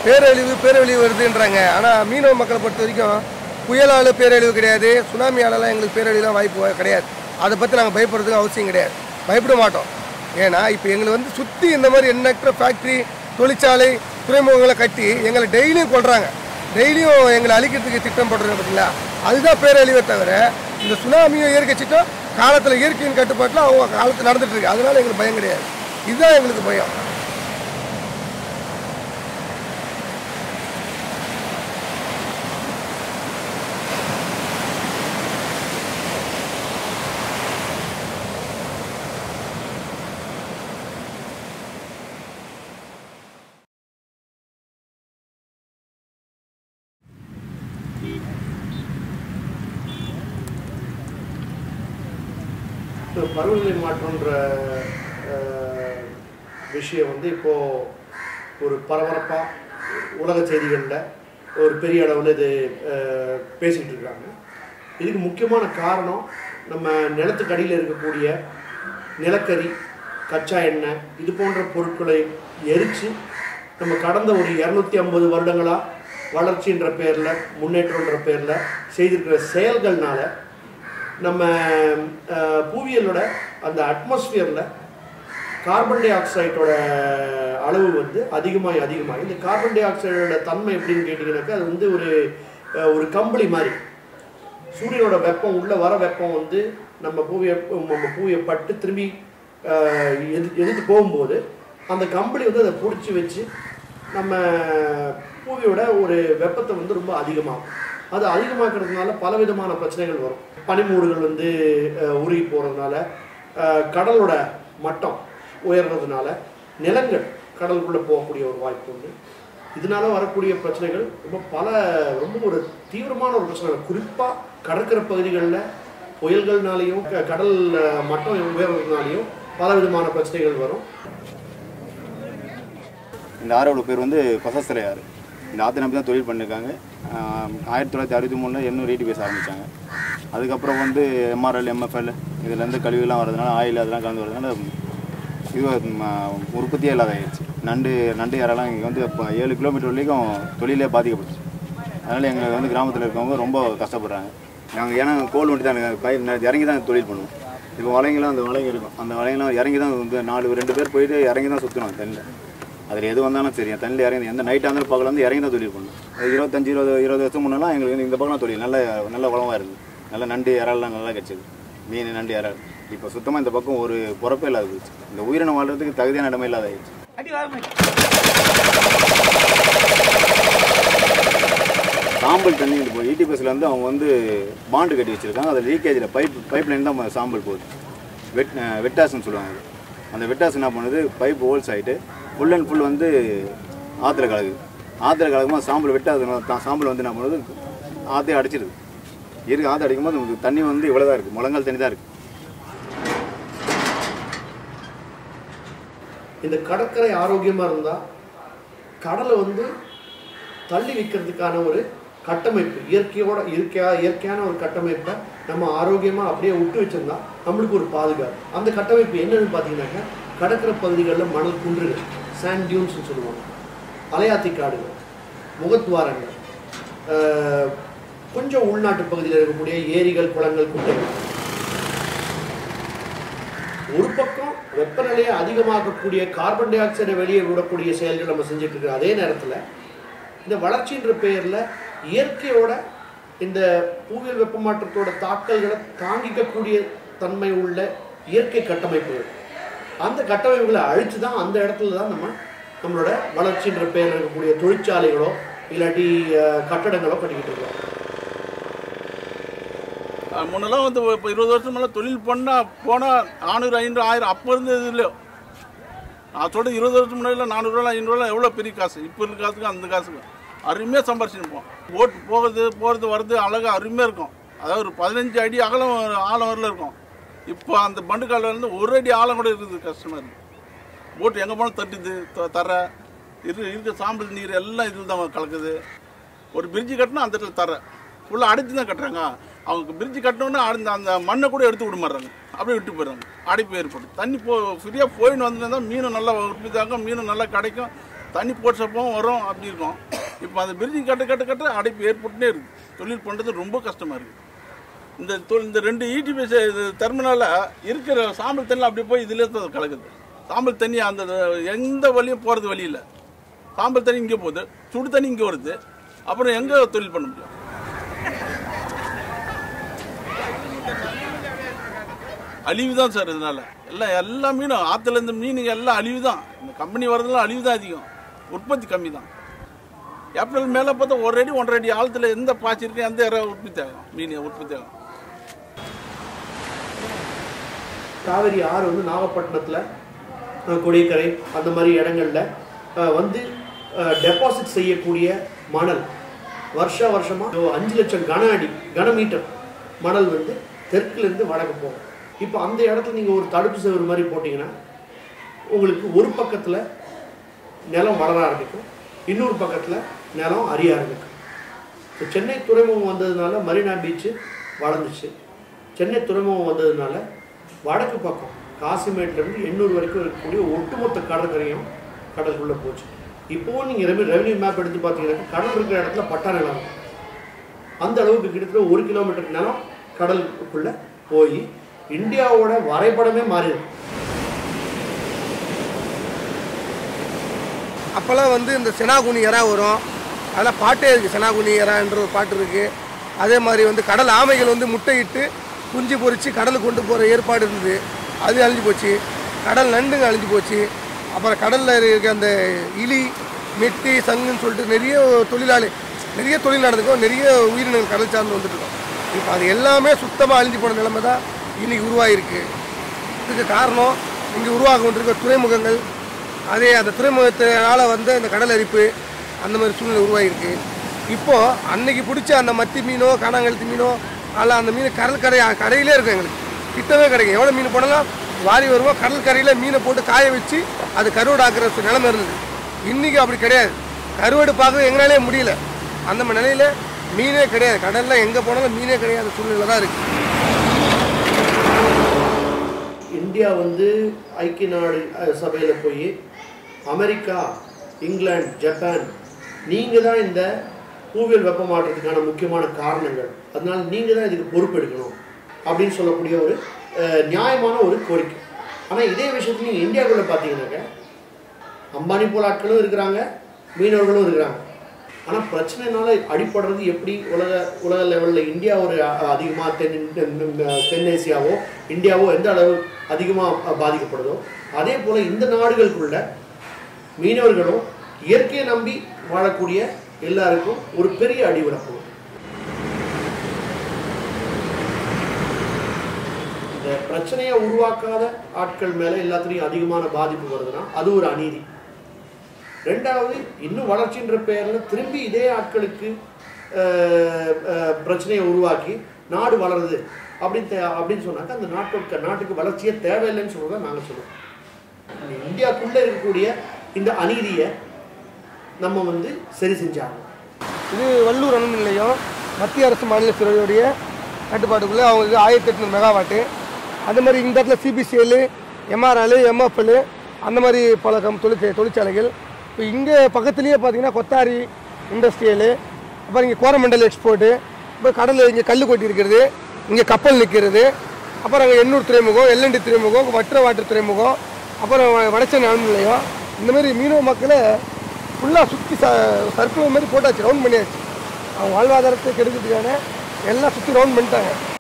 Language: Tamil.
பேரழிவு பேரழிவு வருதுன்றாங்க ஆனால் மீனவ மக்களை பொறுத்த வரைக்கும் புயலால் பேரழிவு கிடையாது சுனாமியாலலாம் எங்களுக்கு பேரழிவுலாம் வாய்ப்பு வ- கிடையாது அதை பற்றி நாங்கள் பயப்படுறதுக்கு அவசியம் கிடையாது பயப்பட மாட்டோம் ஏன்னா இப்போ எங்களை வந்து சுற்றி இந்த மாதிரி எண்ணற்ற ஃபேக்ட்ரி தொழிற்சாலை துறைமுகங்களை கட்டி எங்களை டெய்லியும் கொள்றாங்க டெய்லியும் எங்களை அழிக்கிறதுக்கு திட்டம் போடுறாங்க பார்த்தீங்களா அதுதான் பேரழிவே தவிர இந்த சுனாமியும் இயற்கை சிட்டம் காலத்தில் இயற்கையின் கட்டுப்பாட்டில் அவங்க காலத்தில் நடந்துட்டு இருக்கு அதனால எங்களுக்கு பயம் கிடையாது இதுதான் எங்களுக்கு பயம் இப்போ பருவநிலை மாற்றம்ன்ற அஹ், விஷயம் வந்து இப்போது ஒரு பரபரப்பாக உலக செய்திகளில் ஒரு பெரிய அளவில் இது அஹ், பேசிக்கிட்டு இருக்காங்க இதுக்கு முக்கியமான காரணம் நம்ம நிலத்துக்கு அடியில் இருக்கக்கூடிய நிலக்கரி கச்சா எண்ணெய் இது போன்ற பொருட்களை எரித்து நம்ம கடந்த ஒரு இரநூத்தி ஐம்பது வருடங்களாக வளர்ச்சின்ற பேரில் முன்னேற்றம்ன்ற பேரில் செய்திருக்கிற செயல்கள்னால நம்ம அஹ், புவியியலோட அந்த அட்மாஸ்பியரில் கார்பன் டை ஆக்சைடோட அளவு வந்து அதிகமாகி அதிகமாகி இந்த கார்பன் டை ஆக்சைடோட தன்மை எப்படின்னு கேட்டிங்கனாக்கா அது வந்து ஒரு அஹ், ஒரு கம்பளி மாதிரி சூரியனோட வெப்பம் உள்ளே வர வெப்பம் வந்து நம்ம பூவியை நம்ம பூவியை பட்டு திரும்பி அஹ், எது எதிர்த்து போகும்போது அந்த கம்பளி வந்து அதை பிடிச்சி வச்சு நம்ம பூவியோட ஒரு வெப்பத்தை வந்து ரொம்ப அதிகமாகும் அது அதிகமாக்குறதுனால பலவிதமான பிரச்சனைகள் வரும் பனிமூடுகள் வந்து அஹ், உருகி போகிறதுனால கடலோட மட்டம் உயர்றதுனால நிலங்கள் கடலுக்குள்ளே போகக்கூடிய ஒரு வாய்ப்பு உண்டு இதனால வரக்கூடிய பிரச்சனைகள் ரொம்ப பல ரொம்ப ஒரு தீவிரமான ஒரு பிரச்சனை குறிப்பாக கடற்கரை பகுதிகளில் புயல்கள்னாலையும் க- கடல் அஹ், மட்டம் உயர்றதுனாலையும் பல விதமான பிரச்சனைகள் வரும் இந்த ஆரோட பேர் வந்து பசஸ்திர ஆறு இந்த ஆற்றை நம்பி தான் தொழில் பண்ணியிருக்காங்க ஆஹ் ஆயிரத்தி தொள்ளாயிரத்தி அறுபத்தி மூணில் எண்ணூறு ரேட்டு பேச ஆரம்பித்தாங்க அதுக்கப்புறம் வந்து எம்ஆர்எல் எம்எஃப்எல் இதுலேருந்து கழிவுலாம் வரதுனால ஆயில் அதெல்லாம் கலந்து வரதுனால இது ம, உற்பத்தியே இல்லாத ஆயிடுச்சு நண்டு நண்டு யாரெல்லாம் இங்கே வந்து இப்போ ஏழு கிலோமீட்டர் வரைக்கும் தொழிலே பாதிக்கப்பட்டுச்சு அதனால் எங்களுக்கு வந்து கிராமத்தில் இருக்கவங்க ரொம்ப கஷ்டப்படுறாங்க நாங்கள் ஏன்னா கோல் வண்டி தான் பை இறங்கி தான் தொழில் பண்ணுவோம் இப்போ வலைங்கெல்லாம் அந்த வலைங்க இருக்கும் அந்த வலைங்கெல்லாம் இறங்கி தான் வந்து நாலு ரெண்டு பேர் போயிட்டு இறங்கி தான் சுற்றணும் தண்ணியில் அதில் எது வந்தாலும் சரி தண்ணியில் இறங்கி எந்த நைட்டாக இருந்தாலும் பகல் வந்து இறங்கி தான் தொழில் பண்ணணும் அது இருபத்தஞ்சு இருபது இருபது வருஷம் முன்னெல்லாம் எங்களுக்கு வந்து இந்த பக்கம் தொழில் நல்ல நல்ல வளமாக இருந்தது நல்ல நண்டு இறால்லாம் நல்லா கிடச்சிது மீன் நண்டு இறால் இப்போ சுத்தமாக இந்த பக்கம் ஒரு பொறப்பே இல்லாத போச்சு இந்த உயிரினம் வாழ்றதுக்கு தகுதியான இடமே இல்லாத ஆயிடுச்சு சாம்பல் தண்ணி இப்போ இடிபிஎஸ்ல வந்து அவங்க வந்து பாண்டு கட்டி வச்சிருக்காங்க அதில் லீக்கேஜில் பைப் பைப் லைன் தான் சாம்பல் போகுது வெட் அஹ் வெட்டாஸ்ன்னு சொல்லுவாங்க அது. அந்த வெட்டாஸ் என்ன பண்ணுது பைப் ஹோல்ஸ் ஆகிட்டு ஃபுல் அண்ட் ஃபுல் வந்து ஆற்றுல கலக்குது ஆற்றுல கலக்கும்போது சாம்பல் வெட்டாது தான் சாம்பல் வந்து என்ன பண்ணுது ஆற்றையும் அடிச்சிடுது இருக்கு ஆற்று அடிக்கும்போது நமக்கு தண்ணி வந்து இவ்வளோ தான் இருக்குது முழங்கால் தண்ணி தான் இருக்குது இந்த கடற்கரை ஆரோக்கியமாக இருந்தால் கடலை வந்து தள்ளி வைக்கிறதுக்கான ஒரு கட்டமைப்பு இயற்கையோட இயற்கையா இயற்கையான ஒரு கட்டமைப்பை நம்ம ஆரோக்கியமாக அப்படியே விட்டு வச்சிருந்தா நம்மளுக்கு ஒரு பாதுகாப்பு அந்த கட்டமைப்பு என்னன்னு பார்த்தீங்கன்னாக்கா கடற்கரை பகுதிகளில் மணல் குன்றுகள் சாண்ட் டியூன்ஸ்னு சொல்லுவாங்க அலையாத்தி காடுகள் முகத்துவாரங்கள் ஆஹ், கொஞ்சம் உள்நாட்டு பகுதியில் இருக்கக்கூடிய ஏரிகள் குளங்கள் குட்டைகள் ஒரு பக்கம் வெப்பநிலையை அதிகமாக்கக்கூடிய கார்பன் டை ஆக்சைடை வெளியே விடக்கூடிய செயல்கள் நம்ம செஞ்சுட்டு இருக்கிற அதே நேரத்தில் இந்த வளர்ச்சின்ற பெயரில் இயற்கையோட இந்த புவியியல் வெப்பமாற்றத்தோட தாக்கல்களை தாங்கிக்கக்கூடிய தன்மை உள்ள இயற்கை கட்டமைப்புகள் அந்த கட்டமைப்புகளை அழித்து தான் அந்த இடத்துல தான் நம்ம நம்மளோட வளர்ச்சின்ற பெயரில் இருக்கக்கூடிய தொழிற்சாலைகளோ இல்லாட்டி அஹ், கட்டடங்களோ கட்டிக்கிட்டு இருக்கோம் அஹ் முன்னெல்லாம் வந்து இப்போ இருபது வருஷம் மேலே தொழில் பண்ணால் போனால் நானூறு ஐநூறு ஆயிரம் அப்போ இருந்தது இல்லையோ நான் சொல்கிறது இருபது வருஷம் முன்னாடி நானூறுரூவா ஐநூறுரூவா எவ்வளோ பெரிய காசு இப்போ இருக்க காசுக்கு அந்த காசுக்கு அருமையாக சம்பாரிச்சுருப்போம் ஓட்டு போகிறது போகிறது வர்றது அழகாக அருமையாக இருக்கும் அதாவது ஒரு பதினஞ்சு அடி அகலம் ஒரு ஆழம் வரல இருக்கும் இப்போ அந்த பண்டுக்காலில் இருந்து ஒரு அடி ஆழம் கூட இருக்குது கஷ்டமாக இருக்குது போட்டு எங்கே போனாலும் தட்டுது த- தர இரு இருக்க சாம்பல் நீர் எல்லாம் இதில் தான் கலக்குது ஒரு பிரிட்ஜு கட்டினா அந்த இடத்துல தர ஃபுல்லாக அடைச்சு தான் கட்டுறாங்க அவங்க பிரிட்ஜு கட்டினோன்னே அந்த அந்த மண்ணை கூட எடுத்து விட மாட்றாங்க அப்படியே விட்டு போயிடுறாங்க அடைப்பு ஏற்படும் தண்ணி போ ஃப்ரீயாக போயின்னு வந்துட்டு மீனும் நல்லா உற்பத்தி ஆகும் மீனும் நல்லா கிடைக்கும் தண்ணி போட்டப்பவும் வரும் அப்படி இருக்கும் இப்போ அந்த பிரிட்ஜிங் கட்ட கட்ட கட்ட அடைப்பு ஏற்பட்டுனே இருக்குது தொழில் பண்ணுறது ரொம்ப கஷ்டமாக இருக்குது இந்த தொ- இந்த ரெண்டு ஈடிபிஎஸ் டெர்மினலில் இருக்கிற சாம்பல் தண்ணி அப்படி போய் இதிலே தான் கலக்குது சாம்பல் தண்ணி அந்த எந்த வழியும் போகிறது வழி இல்லை சாம்பல் தண்ணி இங்கே போகுது சுடு தண்ணி இங்கே வருது அப்புறம் எங்கே தொழில் பண்ண முடியும் அழிவு தான் சார் இதனால எல்லாம் எல்லா மீனும் ஆற்றுல இருந்து மீனுங்க எல்லாம் அழிவு தான் இந்த கம்பெனி வரதெல்லாம் அழிவு தான் அதிகம் உற்பத்தி கம்மி தான் ஏப்ரல் மேலே பார்த்தா ஒரு அடி ஒன்றரை அடி ஆழத்தில் எந்த பாய்ச்சி இருக்கு எந்த இற உற்பத்தி ஆகும் மீன் உற்பத்தி ஆகும் காவிரி ஆறு வந்து நாகப்பட்டினத்தில் அஹ், கொடியக்கரை அந்த மாதிரி இடங்கள்ல அஹ், வந்து டெபாசிட் செய்யக்கூடிய மணல் வருஷ வருஷமாக அஞ்சு லட்சம் கன அடி கனமீட்டர் மணல் வந்து தெற்குலேருந்து வடக்கு போகும் இப்போ அந்த இடத்துல நீங்கள் ஒரு தடுப்பு சுவர் மாதிரி போட்டிங்கன்னா உங்களுக்கு ஒரு பக்கத்தில் நிலம் வளர ஆரம்பிக்கும் இன்னொரு பக்கத்தில் நிலம் அரிய ஆரம்பிக்கும் இப்போ சென்னை துறைமுகம் வந்ததுனால மரீனா பீச்சு வளர்ந்துச்சு சென்னை துறைமுகம் வந்ததுனால வடக்கு பக்கம் காசிமேட்லேருந்து எண்ணூர் வரைக்கும் இருக்கக்கூடிய ஒட்டுமொத்த கடற்கரையும் கடலுக்குள்ளே போச்சு இப்போவும் நீங்கள் ரெவன்யூ ரெவன்யூ மேப் எடுத்து பார்த்தீங்கன்னா கடல் இருக்கிற இடத்துல பட்டா நிலம் இருக்கும் அந்த அளவுக்கு கிட்டத்தட்ட ஒரு கிலோமீட்டர் நிலம் கடலுக்குள்ளே போய் இந்தியாவோட வரைபடமே மாறிடும் அப்போல்லாம் வந்து இந்த செனாகுனி எறா வரும் அதெல்லாம் பாட்டே இருக்குது செனாகுனி எறான்ற ஒரு பாட்டு இருக்குது அதே மாதிரி வந்து கடல் ஆமைகள் வந்து முட்டையிட்டு குஞ்சு பொரித்து கடலுக்கு கொண்டு போகிற ஏற்பாடு இருந்தது அது அழிஞ்சு போச்சு கடல் நண்டுங்க அழிஞ்சு போச்சு அப்புறம் கடலில் இருக்க அந்த இலி மெட்டி சங்குன்னு சொல்லிட்டு நிறைய தொழிலாளி நிறைய தொழில் நடந்துக்கும் நிறைய உயிரினங்கள் கடல் சார்ந்து வந்துட்டு இருக்கோம் இப்போ அது எல்லாமே சுத்தமாக அழிஞ்சு போன நிலைமை தான் இன்னைக்கு உருவாகிருக்கு இதுக்கு காரணம் இங்கே உருவாக கொண்டிருக்க துறைமுகங்கள் அதே அந்த துறைமுகத்தினால வந்த இந்த கடல் அரிப்பு அந்த மாதிரி சூழ்நிலை உருவாகிருக்கு இப்போது அன்னைக்கு பிடிச்ச அந்த மத்தி மீனோ காணாங்கழுத்தி மீனோ அல்ல அந்த மீன் கடல் கரை கரையிலே இருக்கும் எங்களுக்கு கிட்டவே கிடைக்கும் எவ்வளோ மீன் போனாலும் வாரி வருவோம் கடல் கரையில் மீனை போட்டு காய வச்சு அது கருவாடு ஆக்குற சு- நிலைமை இருந்தது இன்றைக்கி அப்படி கிடையாது கருவாடு பார்க்க எங்களாலே முடியல அந்த மாதிரி நிலையில் மீனே கிடையாது கடலில் எங்கே போனாலும் மீனே கிடையாத சூழ்நிலை தான் இருக்குது இந்தியா வந்து ஐக்கிய நாடு சபையில் போய் அமெரிக்கா இங்கிலாந்து ஜப்பான் நீங்கள் தான் இந்த பூவியல் வெப்பமாற்றத்துக்கான முக்கியமான காரணங்கள் அதனால நீங்கள் தான் இதுக்கு பொறுப்பெடுக்கணும் அப்படின்னு சொல்லக்கூடிய ஒரு அஹ், நியாயமான ஒரு கோரிக்கை ஆனால் இதே விஷயத்துல நீங்கள் இந்தியாவுக்குள்ளே பார்த்தீங்கன்னாக்க அம்பானி போல ஆட்களும் இருக்கிறாங்க மீனவர்களும் இருக்கிறாங்க ஆனால் பிரச்சனைனால அடிப்படுறது எப்படி உலக உலக லெவலில் இந்தியா ஒரு அதிகமாக தென் தென்- தென்னேசியாவோ இந்தியாவோ எந்த அளவு அதிகமாக பாதிக்கப்படுதோ அதே போல் இந்த நாடுகளுக்குள்ள மீனவர்களும் இயற்கையை நம்பி வாழக்கூடிய எல்லாருக்கும் ஒரு பெரிய அடி விழப்போம் இந்த பிரச்சனையை உருவாக்காத ஆட்கள் மேலே எல்லாத்துலேயும் அதிகமான பாதிப்பு வருதுன்னா அது ஒரு அநீதி ரெண்டாவது இன்னும் வளர்ச்சின்ற பெயரில் திரும்பி இதே ஆட்களுக்கு அஹ், அஹ், பிரச்சனையை உருவாக்கி நாடு வளருது அப்படின்னு தே- அப்படின்னு சொன்னாக்க அந்த நாட்டுக்கு நாட்டுக்கு வளர்ச்சியே தேவையில்லைன்னு சொல்றதை நாங்கள் சொல்லுவோம் இந்தியாக்குள்ளே இருக்கக்கூடிய இந்த அநீதியை நம்ம வந்து சரி செஞ்சாகணும் இது வள்ளூர் அணு மின் நிலையம் மத்திய அரசு மாநில துறையுடைய கட்டுப்பாட்டுக்குள்ளே அவங்களுக்கு ஆயிரத்தி எட்நூறு மெகாவாட்டு அந்த மாதிரி இந்த இடத்துல சிபிசிஎல் எம்ஆர்எல் எம்எஃப்எல் அந்த மாதிரி பல கம் தொழிற்சா தொழிற்சாலைகள் இப்போ இங்கே பக்கத்துலேயே பார்த்தீங்கன்னா கொத்தாரி இண்டஸ்ட்ரியலு அப்புறம் இங்கே கோரமண்டல் எக்ஸ்போர்ட்டு இப்போ கடலில் இங்கே கல் கொட்டி இருக்கிறது இங்கே கப்பல் நிற்கிறது அப்புறம் அங்கே எண்ணூர் துறைமுகம் எல்என்டி துறைமுகம் வற்ற வாட்டர் துறைமுகம் அப்புறம் வடச்சென்னை அணு நிலையம் இந்த மாதிரி மீனவ மக்களை ஃபுல்லாக சுற்றி ச சர்க்குலர் மாதிரி போட்டாச்சு ரவுண்ட் பண்ணியாச்சு அவங்க வாழ்வாதாரத்தை கெடுக்கிறதுக்கான எல்லாம் சுற்றி ரவுண்ட் பண்ணிட்டாங்க